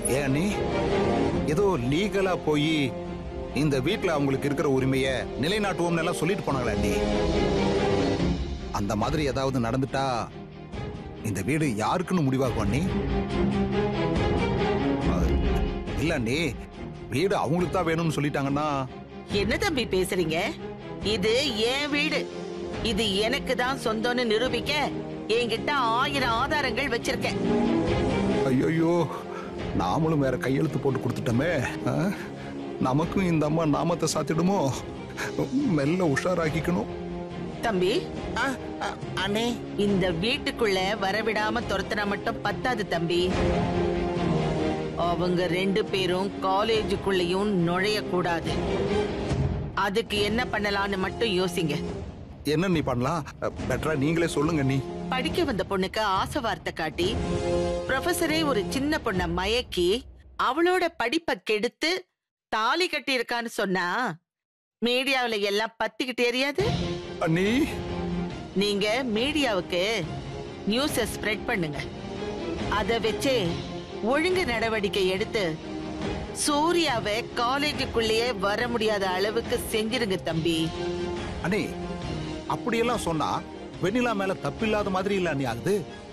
ஏன் நீ ஏதோ லீகலா போய் இந்த வீட்ல அவங்களுக்கு இருக்கிற உரிமைய நிலைநாட்டுவோம்னு எல்லாம் சொல்லிட்டு போனாங்களே நீ அந்த மாதிரி ஏதாவது நடந்துட்டா இந்த வீடு யாருக்குன்னு முடிவாகும் நீ இல்ல நீ வீடு அவங்களுக்கு தான் வேணும்னு சொல்லிட்டாங்கன்னா என்ன தம்பி பேசுறீங்க இது என் வீடு இது எனக்கு தான் சொந்தம்னு நிரூபிக்க என்கிட்ட ஆயிரம் ஆதாரங்கள் வச்சிருக்கேன் ஐயோ நாமளும் வேற கையெழுத்து போட்டு கொடுத்துட்டோமே ஆ? நமக்கும் இந்த அம்மா நாமத்தை சாத்திடுமோ மெல்ல உஷாராக்கிக்கணும் தம்பி ஆ, ஆ, அண்ணே இந்த வீட்டுக்குள்ள வரவிடாம துரத்துனா மட்டும் பத்தாது தம்பி அவங்க ரெண்டு பேரும் காலேஜுக்குள்ளேயும் நுழைய கூடாது அதுக்கு என்ன பண்ணலாம்னு மட்டும் யோசிங்க என்ன நீ பண்ணலாம் பெட்டரா நீங்களே சொல்லுங்க நீ படிக்க வந்த பொண்ணுக்கு ஆசை வார்த்தை காட்டி ப்ரொஃபஸரே ஒரு சின்ன பொண்ண மயக்கி அவளோட படிப்பை கெடுத்து தாலி கட்டி இருக்கான்னு சொன்னா மீடியாவுல எல்லாம் பத்திக்கிட்டு எரியாது அண்ணி நீங்க மீடியாவுக்கு நியூஸ ஸ்ப்ரெட் பண்ணுங்க அத வச்சே ஒழுங்கு நடவடிக்கை எடுத்து சூர்யாவை காலேஜுக்குள்ளேயே வர முடியாத அளவுக்கு செஞ்சிருங்க தம்பி அண்ணி அப்படியெல்லாம் சொன்னா வெண்ணிலா மேல தப்பில்லாத மாதிரி இல்ல அண்ணி ஆகுது